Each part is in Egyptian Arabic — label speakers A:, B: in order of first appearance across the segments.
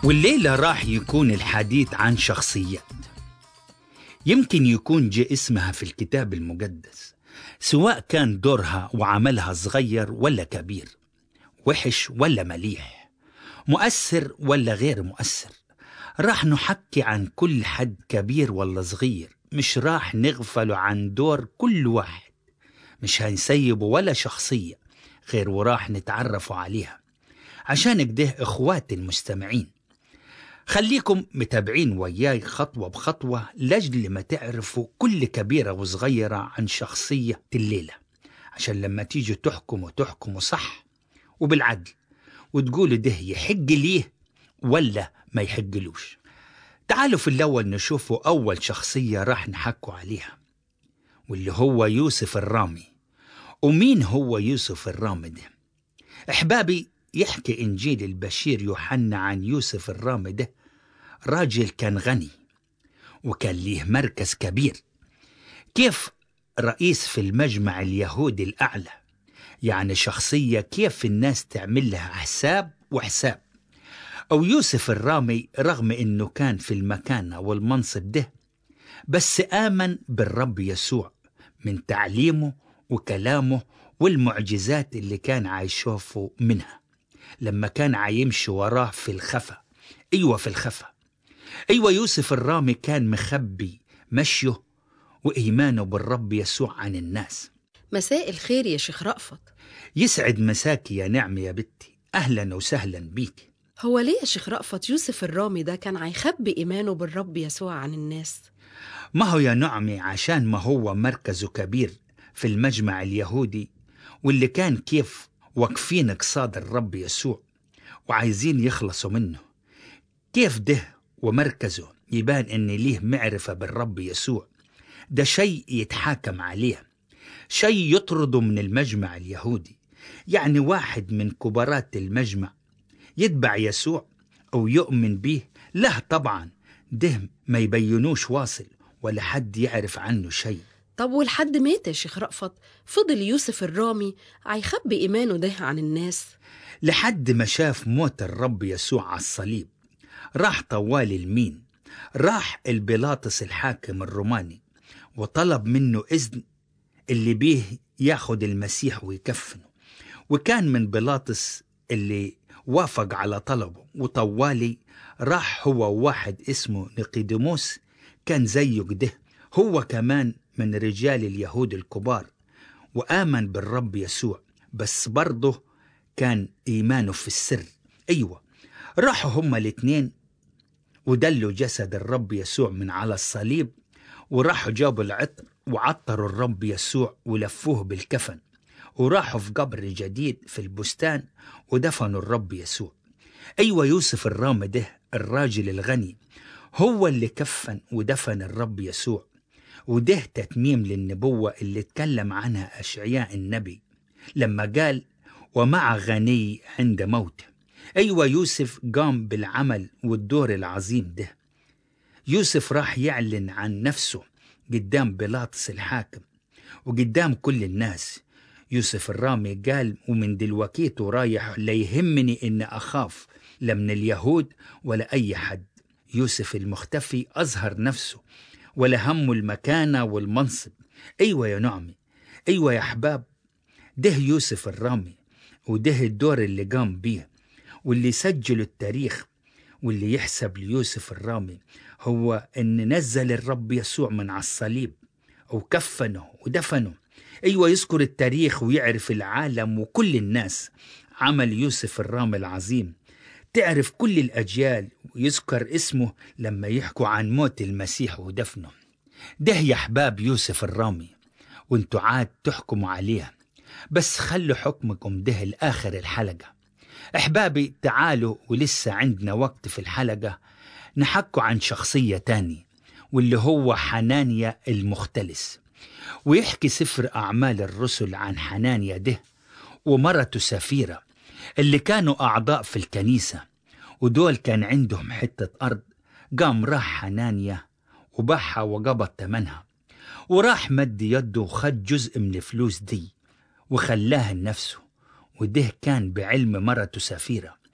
A: والليلة راح يكون الحديث عن شخصيات يمكن يكون جاء اسمها في الكتاب المقدس سواء كان دورها وعملها صغير ولا كبير وحش ولا مليح مؤثر ولا غير مؤثر راح نحكي عن كل حد كبير ولا صغير مش راح نغفل عن دور كل واحد مش هنسيبه ولا شخصية غير وراح نتعرفوا عليها عشان كده إخواتي المستمعين خليكم متابعين وياي خطوة بخطوة لجل ما تعرفوا كل كبيرة وصغيرة عن شخصية الليلة عشان لما تيجوا تحكموا تحكموا صح وبالعدل وتقولوا ده يحق ليه ولا ما يحقلوش تعالوا في الأول نشوفوا أول شخصية راح نحكوا عليها واللي هو يوسف الرامي ومين هو يوسف الرامي ده أحبابي يحكي إنجيل البشير يوحنا عن يوسف الرامي ده راجل كان غني وكان ليه مركز كبير كيف رئيس في المجمع اليهودي الأعلى يعني شخصية كيف الناس تعمل لها حساب وحساب أو يوسف الرامي رغم أنه كان في المكانة والمنصب ده بس آمن بالرب يسوع من تعليمه وكلامه والمعجزات اللي كان عايشوفه منها لما كان عايمشي وراه في الخفا أيوة في الخفا أيوة يوسف الرامي كان مخبي مشيه وإيمانه بالرب يسوع عن الناس
B: مساء الخير يا شيخ رأفت
A: يسعد مساكي يا نعمة يا بنتي أهلا وسهلا بيك
B: هو ليه يا شيخ رأفت يوسف الرامي ده كان هيخبي إيمانه بالرب يسوع عن الناس
A: ما هو يا نعمة عشان ما هو مركزه كبير في المجمع اليهودي واللي كان كيف واقفين قصاد الرب يسوع وعايزين يخلصوا منه كيف ده ومركزه يبان ان ليه معرفة بالرب يسوع ده شيء يتحاكم عليه شيء يطرده من المجمع اليهودي يعني واحد من كبارات المجمع يتبع يسوع أو يؤمن به له طبعا ده ما يبينوش واصل ولا حد يعرف عنه شيء
B: طب والحد مات يا شيخ رأفت فضل يوسف الرامي هيخبي إيمانه ده عن الناس
A: لحد ما شاف موت الرب يسوع على الصليب راح طوال المين راح البيلاطس الحاكم الروماني وطلب منه إذن اللي بيه ياخد المسيح ويكفنه وكان من بيلاطس اللي وافق على طلبه وطوالي راح هو واحد اسمه نيقيديموس كان زيه كده هو كمان من رجال اليهود الكبار وآمن بالرب يسوع بس برضه كان إيمانه في السر أيوة راحوا هما الاتنين ودلوا جسد الرب يسوع من على الصليب وراحوا جابوا العطر وعطروا الرب يسوع ولفوه بالكفن وراحوا في قبر جديد في البستان ودفنوا الرب يسوع أيوة يوسف الرامي ده الراجل الغني هو اللي كفن ودفن الرب يسوع وده تتميم للنبوة اللي اتكلم عنها أشعياء النبي لما قال ومع غني عند موته أيوة يوسف قام بالعمل والدور العظيم ده يوسف راح يعلن عن نفسه قدام بيلاطس الحاكم وقدام كل الناس يوسف الرامي قال ومن دلوقتي رايح لا يهمني إن أخاف لا من اليهود ولا أي حد يوسف المختفي أظهر نفسه ولا همه المكانة والمنصب أيوة يا نعمي أيوة يا أحباب ده يوسف الرامي وده الدور اللي قام بيه واللي سجل التاريخ واللي يحسب ليوسف الرامي هو أن نزل الرب يسوع من على الصليب وكفنه ودفنه أيوة يذكر التاريخ ويعرف العالم وكل الناس عمل يوسف الرامي العظيم تعرف كل الأجيال ويذكر اسمه لما يحكوا عن موت المسيح ودفنه ده يا أحباب يوسف الرامي وانتوا عاد تحكموا عليه بس خلوا حكمكم ده لآخر الحلقة أحبابي تعالوا ولسه عندنا وقت في الحلقة نحكوا عن شخصية تاني واللي هو حنانيا المختلس ويحكي سفر أعمال الرسل عن حنانيا ده ومرته سفيرة اللي كانوا أعضاء في الكنيسة ودول كان عندهم حتة أرض قام راح حنانيا وباعها وقبض تمنها وراح مد يده وخد جزء من الفلوس دي وخلاها لنفسه وده كان بعلم مرته سفيرة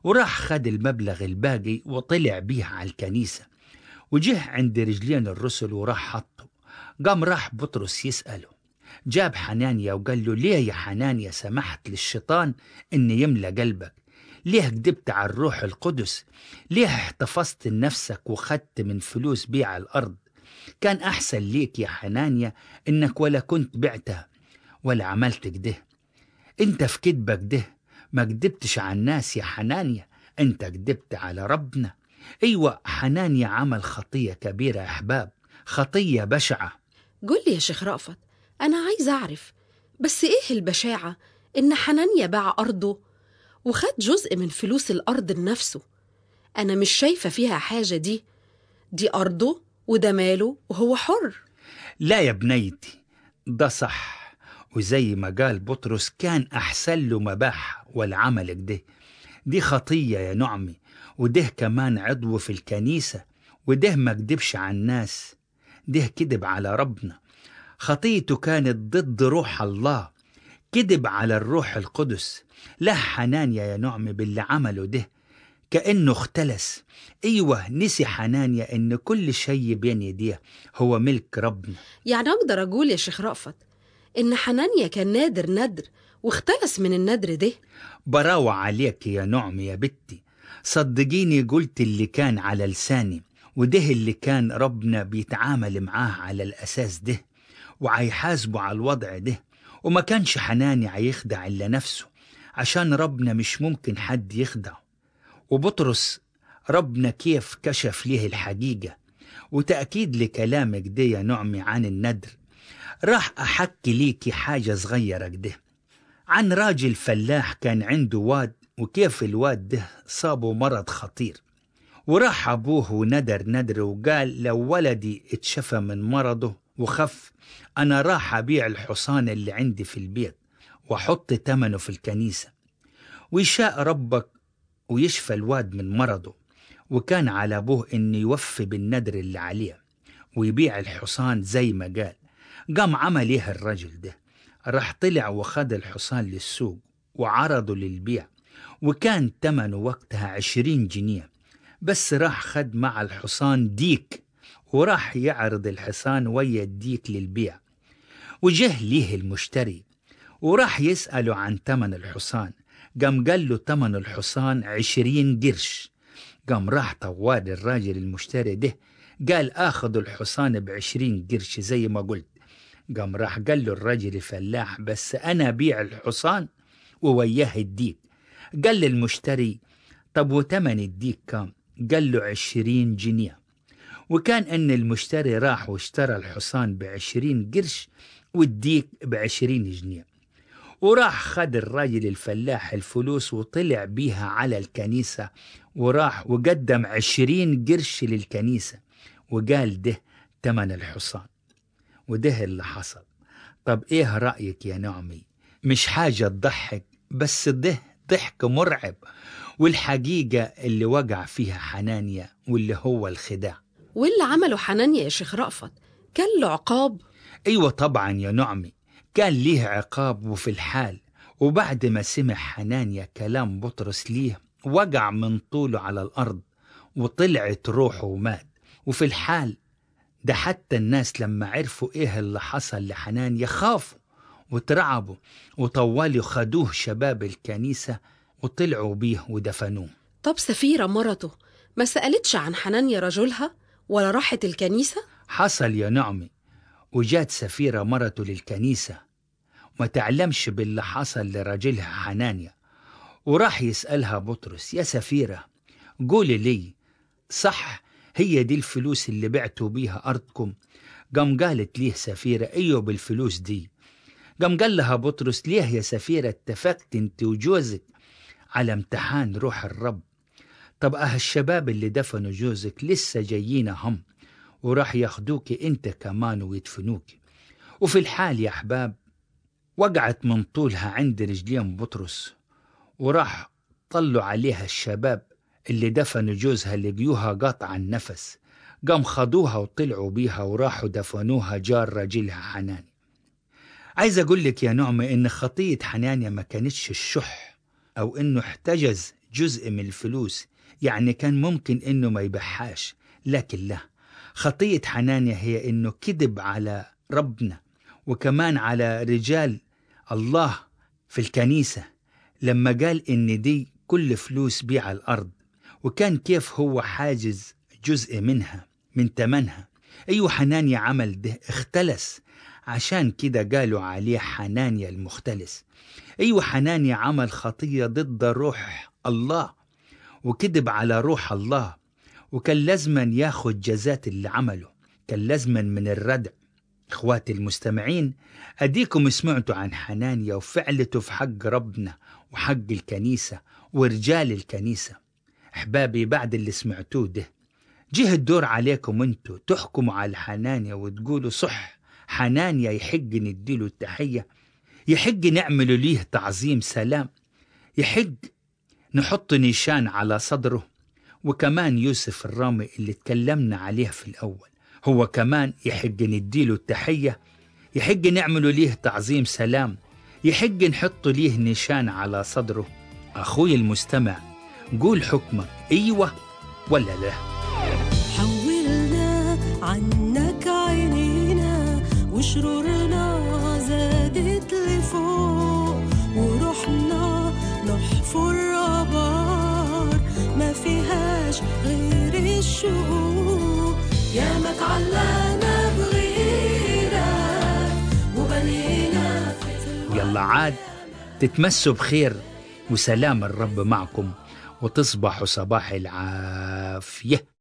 A: وراح خد المبلغ الباقي وطلع بيه على الكنيسة وجه عند رجلين الرسل وراح حطه قام راح بطرس يسأله جاب حنانيا وقال له ليه يا حنانيا سمحت للشيطان ان يملى قلبك ليه كدبت على الروح القدس ليه احتفظت لنفسك وخدت من فلوس بيع الأرض كان أحسن ليك يا حنانيا إنك ولا كنت بعتها ولا عملت كده انت في كدبك ده ما كدبتش على الناس يا حنانيا انت كدبت على ربنا ايوه حنانيا عمل خطية كبيرة يا احباب خطية بشعة
B: قول لي يا شيخ رأفت أنا عايز أعرف بس إيه البشاعة إن حنانيا باع أرضه وخد جزء من فلوس الأرض لنفسه أنا مش شايفة فيها حاجة دي دي أرضه وده ماله وهو حر
A: لا يا بنيتي ده صح وزي ما قال بطرس كان أحسن له مباح والعمل كده دي خطية يا نعمي وده كمان عضو في الكنيسة وده ما كدبش على الناس ده كذب على ربنا خطيته كانت ضد روح الله كذب على الروح القدس لا حنانيا يا نعمي باللي عمله ده كأنه اختلس أيوة نسي حنانيا إن كل شيء بين يديه هو ملك ربنا
B: يعني أقدر أقول يا شيخ رأفت إن حنانيا كان نادر ندر واختلس من الندر ده
A: براوة عليك يا نعم يا بنتي صدقيني قلت اللي كان على لساني وده اللي كان ربنا بيتعامل معاه على الأساس ده وعيحاسبه على الوضع ده وما كانش حناني عيخدع إلا نفسه عشان ربنا مش ممكن حد يخدعه وبطرس ربنا كيف كشف ليه الحقيقة وتأكيد لكلامك ده يا نعمي عن الندر راح أحكي ليكي حاجة صغيرة كده عن راجل فلاح كان عنده واد وكيف الواد ده صابه مرض خطير وراح أبوه وندر ندر وقال لو ولدي اتشفى من مرضه وخف أنا راح أبيع الحصان اللي عندي في البيت وأحط تمنه في الكنيسة ويشاء ربك ويشفى الواد من مرضه وكان على أبوه إنه يوفي بالندر اللي عليه ويبيع الحصان زي ما قال قام عمل إيه الرجل ده راح طلع وخد الحصان للسوق وعرضه للبيع وكان تمنه وقتها عشرين جنيه بس راح خد مع الحصان ديك وراح يعرض الحصان ويا الديك للبيع وجه ليه المشتري وراح يسأله عن تمن الحصان قام قال له تمن الحصان عشرين قرش قام راح طوال الراجل المشتري ده قال آخذ الحصان بعشرين قرش زي ما قلت قام راح قال له الرجل الفلاح بس أنا بيع الحصان ووياه الديك قال للمشتري طب وتمن الديك كام قال له عشرين جنيه وكان أن المشتري راح واشترى الحصان بعشرين قرش والديك بعشرين جنيه وراح خد الراجل الفلاح الفلوس وطلع بيها على الكنيسة وراح وقدم عشرين قرش للكنيسة وقال ده تمن الحصان وده اللي حصل طب ايه رأيك يا نعمي مش حاجة تضحك بس ده ضحك مرعب والحقيقة اللي وقع فيها حنانيا واللي هو الخداع
B: واللي عمله حنانيا يا شيخ رأفت كان له عقاب
A: أيوة طبعا يا نعمي كان ليه عقاب وفي الحال وبعد ما سمع حنانيا كلام بطرس ليه وقع من طوله على الأرض وطلعت روحه ومات وفي الحال ده حتى الناس لما عرفوا ايه اللي حصل لحنانيا خافوا وترعبوا وطوالوا خدوه شباب الكنيسة وطلعوا بيه ودفنوه
B: طب سفيرة مرته ما سألتش عن حنانيا رجلها ولا راحت الكنيسة
A: حصل يا نعمي وجات سفيرة مرته للكنيسة وما تعلمش باللي حصل لراجلها حنانيا وراح يسألها بطرس يا سفيرة قولي لي صح هي دي الفلوس اللي بعتوا بيها أرضكم قام قالت ليه سفيرة أيوة بالفلوس دي قام قال لها بطرس ليه يا سفيرة اتفقت انت وجوزك على امتحان روح الرب طب اه الشباب اللي دفنوا جوزك لسه جايين هم وراح ياخدوك انت كمان ويدفنوك وفي الحال يا احباب وقعت من طولها عند رجلين بطرس وراح طلوا عليها الشباب اللي دفنوا جوزها لقيوها قاطعة النفس قام خدوها وطلعوا بيها وراحوا دفنوها جار رجلها حناني عايز أقول لك يا نعمة إن خطية حنانيا ما كانتش الشح أو إنه احتجز جزء من الفلوس يعني كان ممكن إنه ما يبيعهاش لكن لا خطية حنانيا هي إنه كذب على ربنا وكمان على رجال الله في الكنيسة لما قال إن دي كل فلوس بيع الأرض وكان كيف هو حاجز جزء منها من تمنها أيوة حنانيا عمل ده اختلس عشان كده قالوا عليه حنانيا المختلس أيوة حنانيا عمل خطية ضد روح الله وكذب على روح الله وكان لازما ياخد جزات اللي عمله كان لازما من الردع اخواتي المستمعين اديكم سمعتوا عن حنانيا وفعلته في حق ربنا وحق الكنيسة ورجال الكنيسة احبابي بعد اللي سمعتوه ده جه الدور عليكم انتوا تحكموا على حنانيا وتقولوا صح حنانيا يحق نديله التحية يحق نعمل ليه تعظيم سلام يحق نحط نيشان على صدره وكمان يوسف الرامي اللي تكلمنا عليه في الأول هو كمان يحق نديله التحية يحق نعمل ليه تعظيم سلام يحق نحط ليه نيشان على صدره أخوي المستمع قول حكمك أيوة ولا لا
C: حولنا عنك عينينا وشرورنا زادت لفوق ورحنا نحفر آبار ما فيهاش غير الشقوق يا ما تعلقنا بغيرك وبنينا في
A: يلا عاد تتمسوا بخير وسلام الرب معكم وتصبحوا صباح العافيه